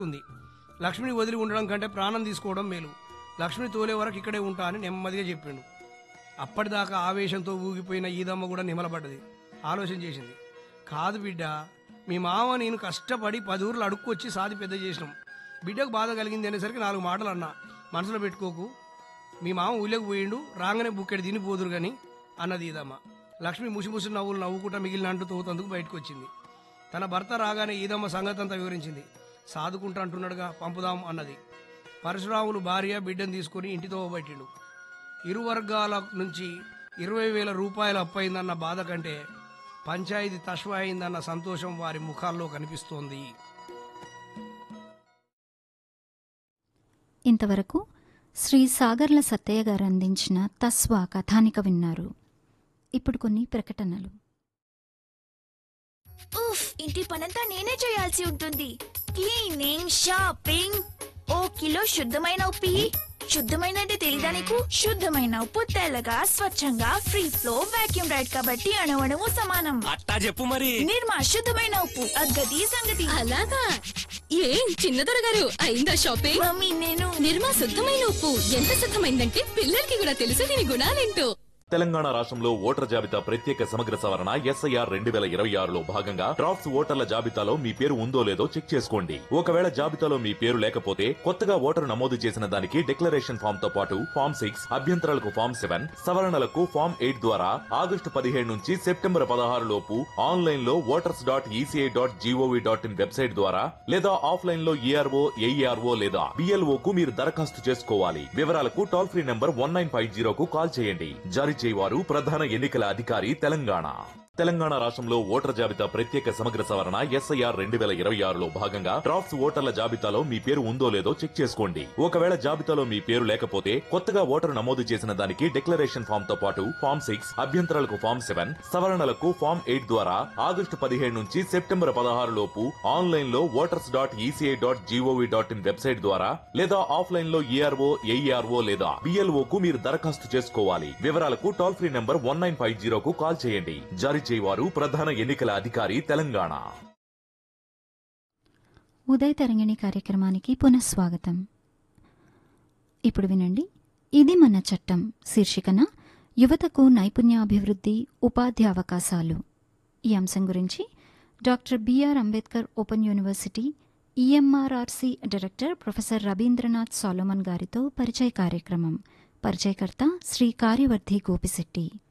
ఉంది లక్ష్మిని వదిలి ఉండడం కంటే ప్రాణం తీసుకోవడం మేలు లక్ష్మిని తోలే వరకు ఇక్కడే ఉంటా అని నెమ్మదిగా చెప్పిండు అప్పటిదాకా ఆవేశంతో ఊగిపోయిన ఈదమ్మ కూడా నిమలపడ్డది ఆలోచన చేసింది కాదు బిడ్డ మీ మామ నేను కష్టపడి పది ఊర్లు అడుక్కొచ్చి సాది పెద్ద చేసినాం బిడ్డకు బాధ కలిగింది అనేసరికి నాలుగు మాటలు అన్నా మనసులో పెట్టుకోకు మీ మామ ఊళ్ళోకి పోయిండు రాగానే బుక్కెడు తిని పోదురు గాని అన్నది ఈదమ్మ లక్ష్మి ముసిముసి నవ్వులు నవ్వుకుంటా మిగిలిన అంటూ తోతందుకు బయటకు వచ్చింది తన భర్త రాగానే ఈదమ్మ సంగతి అంతా వివరించింది సాదుకుంటా అంటున్నాడుగా పంపుదాం అన్నది పరశురాములు భార్య బిడ్డను తీసుకుని ఇంటితో పెట్టిండు ఇరు వర్గాల నుంచి ఇరవై వేల రూపాయలు అప్పయిందన్న బాధ కంటే పంచాయతీ తష్వ అయిందన్న సంతోషం వారి ముఖాల్లో కనిపిస్తోంది ఇంతవరకు శ్రీ సాగర్ల సత్తయ్య గారు అందించిన తస్వా కథానిక విన్నారు ఇప్పుడు కొన్ని ప్రకటనలు ఉఫ్ ఇంటి పనంతా నేనే చేయాల్సి ఉంటుంది క్లీనింగ్ షాపింగ్ ఓ కిలో శుద్ధమైన ఉప్పి శుద్ధమైన అంటే తెలీదా నీకు శుద్ధమైన ఉప్పు తెల్లగా స్వచ్ఛంగా ఫ్రీ ఫ్లో వాక్యూమ్ రైడ్ కాబట్టి అణువణువు సమానం అట్టా చెప్పు మరి నిర్మా శుద్ధమైన ఉప్పు అగ్గది సంగతి అలాగా ఏం చిన్నదొర గారు అయిందా షాపింగ్ మమ్మీ నేను నిర్మా శుద్ధమైన ఉప్పు ఎంత శుద్ధమైందంటే పిల్లలకి కూడా తెలుసు దీని గుణాలేంటో తెలంగాణ రాష్ట్రంలో ఓటర్ జాబితా ప్రత్యేక సమగ్ర సవరణ ఎస్ఐఆర్ రెండు వేల ఇరవై ఆరులో భాగంగా డ్రాఫ్ట్స్ ఓటర్ల జాబితాలో మీ పేరు ఉందో లేదో చెక్ చేసుకోండి ఒకవేళ జాబితాలో మీ పేరు లేకపోతే కొత్తగా ఓటరు నమోదు చేసిన దానికి డిక్లరేషన్ ఫామ్ తో పాటు ఫామ్ సిక్స్ అభ్యంతరాలకు ఫామ్ సెవెన్ సవరణలకు ఫామ్ ఎయిట్ ద్వారా ఆగస్టు పదిహేడు నుంచి సెప్టెంబర్ పదహారు లోపు ఆన్లైన్ లో voters dot ECI dot gov dot in website ద్వారా లేదా ఆఫ్లైన్ లో ఈఆర్ఓ ఏఈఆర్ఓ లేదా బిఎల్ఓ కు మీరు దరఖాస్తు చేసుకోవాలి వివరాలకు toll free number one nine five జీరోకు కాల్ చేయండి జారీ చేయవారు ప్రధాన ఎన్నికల అధికారి తెలంగాణ తెలంగాణ రాష్ట్రంలో ఓటర్ జాబితా ప్రత్యేక సమగ్ర సవరణ ఎస్ఐఆర్ రెండు వేల ఇరవై ఆరులో భాగంగా డ్రాఫ్ట్స్ ఓటర్ల జాబితాలో మీ పేరు ఉందో లేదో చెక్ చేసుకోండి ఒకవేళ జాబితాలో మీ పేరు లేకపోతే కొత్తగా ఓటరు నమోదు చేసిన దానికి డిక్లరేషన్ ఫామ్ తో పాటు ఫామ్ సిక్స్ అభ్యంతరాలకు ఫామ్ సెవెన్ సవరణలకు ఫామ్ ఎయిట్ ద్వారా ఆగస్టు పదిహేడు నుంచి సెప్టెంబర్ పదహారు లోపు ఆన్లైన్ లో voters dot ECI dot gov dot in website ద్వారా లేదా ఆఫ్లైన్ లో ఈఆర్ఓ ఏఈఆర్ఓ లేదా బిఎల్ఓ కు మీరు దరఖాస్తు చేసుకోవాలి వివరాలకు toll free number one nine five జీరోకు కాల్ చేయండి జారీ చేయవారు ప్రధాన ఎన్నికల అధికారి తెలంగాణ ఉదయ తరంగిణి కార్యక్రమానికి పునఃస్వాగతం ఇప్పుడు వినండి ఇది మన చట్టం శీర్షికన యువతకు నైపుణ్యాభివృద్ధి ఉపాధి అవకాశాలు ఈ అంశం గురించి doctor BR Ambedkar open university EMRRC director professor Rabindranath Solomon గారితో పరిచయ కార్యక్రమం పరిచయకర్త శ్రీ కార్యవర్ధి గోపిశెట్టి